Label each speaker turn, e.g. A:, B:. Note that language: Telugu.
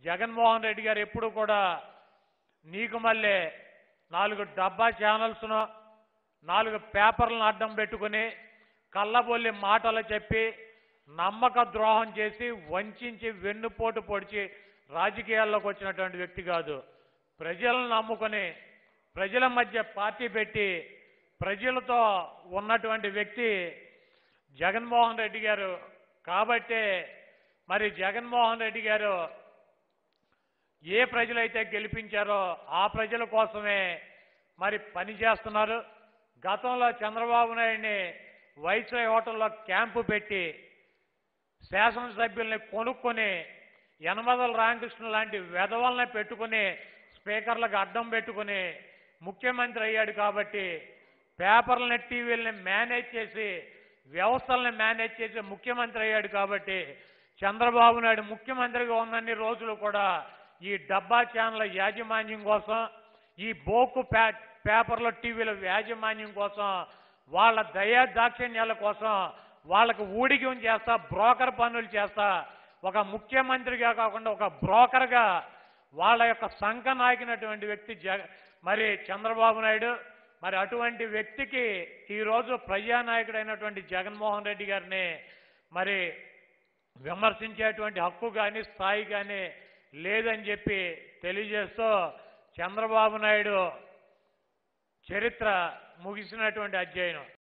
A: జగన్మోహన్ రెడ్డి గారు ఎప్పుడు కూడా నీకు మళ్ళీ నాలుగు డబ్బా ఛానల్స్ను నాలుగు పేపర్లను అడ్డం పెట్టుకుని కళ్ళబొల్లి మాటలు చెప్పి నమ్మక ద్రోహం చేసి వంచి వెన్నుపోటు పొడిచి రాజకీయాల్లోకి వచ్చినటువంటి వ్యక్తి కాదు ప్రజలను నమ్ముకొని ప్రజల మధ్య పార్టీ పెట్టి ప్రజలతో ఉన్నటువంటి వ్యక్తి జగన్మోహన్ రెడ్డి గారు కాబట్టే మరి జగన్మోహన్ రెడ్డి గారు ఏ ప్రజలైతే గెలిపించారో ఆ ప్రజల కోసమే మరి పని చేస్తున్నారు గతంలో చంద్రబాబు నాయుడిని వైస్రాయ్ హోటల్లో క్యాంపు పెట్టి శాసనసభ్యుల్ని కొనుక్కొని యనమదల రామకృష్ణ లాంటి వెధవల్ని పెట్టుకుని స్పీకర్లకు అడ్డం పెట్టుకుని ముఖ్యమంత్రి అయ్యాడు కాబట్టి పేపర్లని టీవీలని మేనేజ్ చేసి వ్యవస్థల్ని మేనేజ్ చేసి ముఖ్యమంత్రి అయ్యాడు కాబట్టి చంద్రబాబు నాయుడు ముఖ్యమంత్రిగా ఉన్నన్ని రోజులు కూడా ఈ డబ్బా ఛానల్ యాజమాన్యం కోసం ఈ బోకు పే పేపర్ల టీవీల యాజమాన్యం కోసం వాళ్ళ దయా దాక్షిణ్యాల కోసం వాళ్ళకు ఊడిగం చేస్తా బ్రోకర్ పనులు చేస్తా ఒక ముఖ్యమంత్రిగా కాకుండా ఒక బ్రోకర్గా వాళ్ళ యొక్క సంఖ నాయకినటువంటి వ్యక్తి జగ మరి చంద్రబాబు నాయుడు మరి అటువంటి వ్యక్తికి ఈరోజు ప్రజానాయకుడైనటువంటి జగన్మోహన్ రెడ్డి గారిని మరి విమర్శించేటువంటి హక్కు కానీ స్థాయి కానీ లేదని చెప్పి తెలియజేస్తూ చంద్రబాబు నాయుడు చరిత్ర ముగిసినటువంటి అధ్యయనం